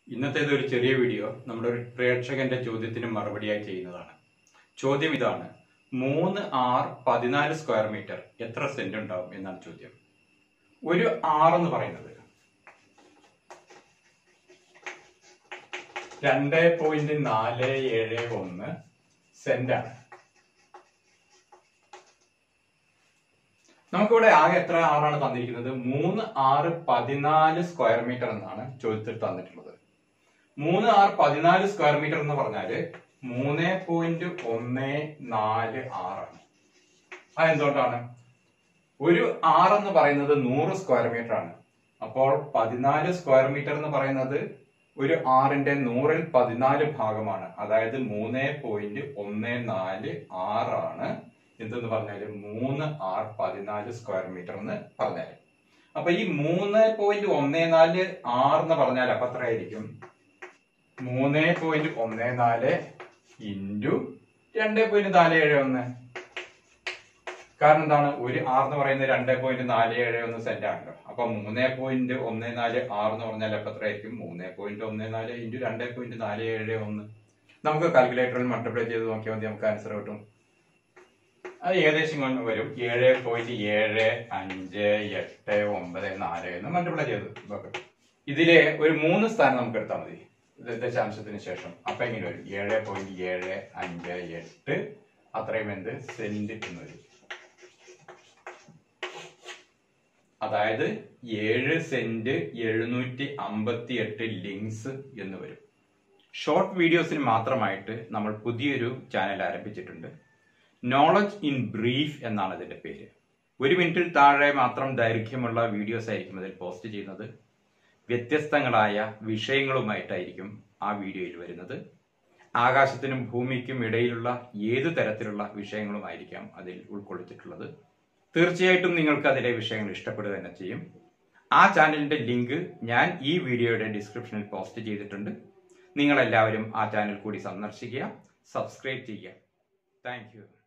ഇന്നത്തേത് ഒരു ചെറിയ വീഡിയോ നമ്മുടെ ഒരു പ്രേക്ഷകന്റെ ചോദ്യത്തിന് മറുപടിയായി ചെയ്യുന്നതാണ് ചോദ്യം ഇതാണ് മൂന്ന് ആർ പതിനാല് സ്ക്വയർ മീറ്റർ എത്ര സെന്റ് ഉണ്ടാവും എന്നാണ് ചോദ്യം ഒരു ആർ എന്ന് പറയുന്നത് രണ്ട് പോയിന്റ് നാല് ഏഴ് ഒന്ന് സെന്റാണ് നമുക്കിവിടെ ആകെ എത്ര ആറാണ് തന്നിരിക്കുന്നത് മൂന്ന് ആറ് പതിനാല് സ്ക്വയർ മീറ്റർ എന്നാണ് ചോദ്യത്തിൽ തന്നിട്ടുള്ളത് മൂന്ന് ആറ് പതിനാല് സ്ക്വയർ മീറ്റർ എന്ന് പറഞ്ഞാല് മൂന്ന് പോയിന്റ് ഒന്ന് നാല് ആറാണ് അതെന്തുകൊണ്ടാണ് ഒരു ആറ് എന്ന് പറയുന്നത് നൂറ് സ്ക്വയർ മീറ്റർ ആണ് അപ്പോൾ പതിനാല് സ്ക്വയർ മീറ്റർ എന്ന് പറയുന്നത് ഒരു ആറിന്റെ നൂറിൽ പതിനാല് ഭാഗമാണ് അതായത് മൂന്ന് പോയിന്റ് ഒന്ന് നാല് ആറാണ് എന്തെന്ന് പറഞ്ഞാല് മൂന്ന് ആർ പതിനാല് സ്ക്വയർ മീറ്റർ എന്ന് പറഞ്ഞാല് അപ്പൊ ഈ മൂന്ന് പോയിന്റ് ഒന്ന് നാല് ആറ് എന്ന് പറഞ്ഞാൽ അപ്പൊ എത്ര ആയിരിക്കും മൂന്ന് പോയിന്റ് ഒന്ന് നാല് ഇൻറ്റു രണ്ട് പോയിന്റ് നാല് ഏഴ് ഒന്ന് കാരണം എന്താണ് ഒരു ആർ എന്ന് പറയുന്നത് രണ്ട് പോയിന്റ് നാല് ഏഴ് ഒന്ന് സെന്റ് ആണല്ലോ അപ്പൊ മൂന്ന് പോയിന്റ് ഒന്ന് നാല് ആറ് എന്ന് പറഞ്ഞാൽ അപ്പൊ എത്ര ആയിരിക്കും മൂന്ന് പോയിന്റ് ഒന്ന് നാല് ഇൻറ്റു രണ്ട് പോയിന്റ് നാല് ഏഴ് ഒന്ന് നമുക്ക് കാൽക്കുലേറ്ററിൽ മൾട്ടിപ്ലൈ ചെയ്ത് നോക്കിയാൽ മതി നമുക്ക് ആൻസർ കിട്ടും അത് ഏകദേശം കൊണ്ട് വരും ഏഴ് പോയിന്റ് ഏഴ് അഞ്ച് എട്ട് ഒമ്പത് നാല് എന്ന് മൾട്ടിപ്ലൈ ചെയ്ത് നോക്കാം ഇതിലെ ഒരു മൂന്ന് സ്ഥാനം നമുക്ക് എടുത്താൽ മതി ഇത് ദശാംശത്തിന് ശേഷം അപ്പൊ എങ്ങനെ വരും ഏഴ് പോയിന്റ് ഏഴ് അഞ്ച് എട്ട് അത്രയും എന്ത് സെന്റ് എന്ന് വരും അതായത് ഏഴ് സെന്റ് എഴുന്നൂറ്റി അമ്പത്തി എട്ട് ലിങ്സ് എന്ന് വരും ഷോർട്ട് വീഡിയോസിന് മാത്രമായിട്ട് നമ്മൾ പുതിയൊരു ചാനൽ ആരംഭിച്ചിട്ടുണ്ട് നോളജ് ഇൻ ബ്രീഫ് എന്നാണ് ഇതിന്റെ പേര് ഒരു മിനിറ്റിൽ താഴെ മാത്രം ദൈർഘ്യമുള്ള വീഡിയോസ് ആയിരിക്കും അതിൽ പോസ്റ്റ് ചെയ്യുന്നത് വ്യത്യസ്തങ്ങളായ വിഷയങ്ങളുമായിട്ടായിരിക്കും ആ വീഡിയോയിൽ വരുന്നത് ആകാശത്തിനും ഭൂമിക്കും ഇടയിലുള്ള ഏതു തരത്തിലുള്ള വിഷയങ്ങളുമായിരിക്കാം അതിൽ ഉൾക്കൊള്ളിച്ചിട്ടുള്ളത് തീർച്ചയായിട്ടും നിങ്ങൾക്ക് അതിലെ വിഷയങ്ങൾ ഇഷ്ടപ്പെടുക തന്നെ ചെയ്യും ആ ചാനലിന്റെ ലിങ്ക് ഞാൻ ഈ വീഡിയോയുടെ ഡിസ്ക്രിപ്ഷനിൽ പോസ്റ്റ് ചെയ്തിട്ടുണ്ട് നിങ്ങൾ എല്ലാവരും ആ ചാനൽ കൂടി സന്ദർശിക്കുക സബ്സ്ക്രൈബ് ചെയ്യുക താങ്ക്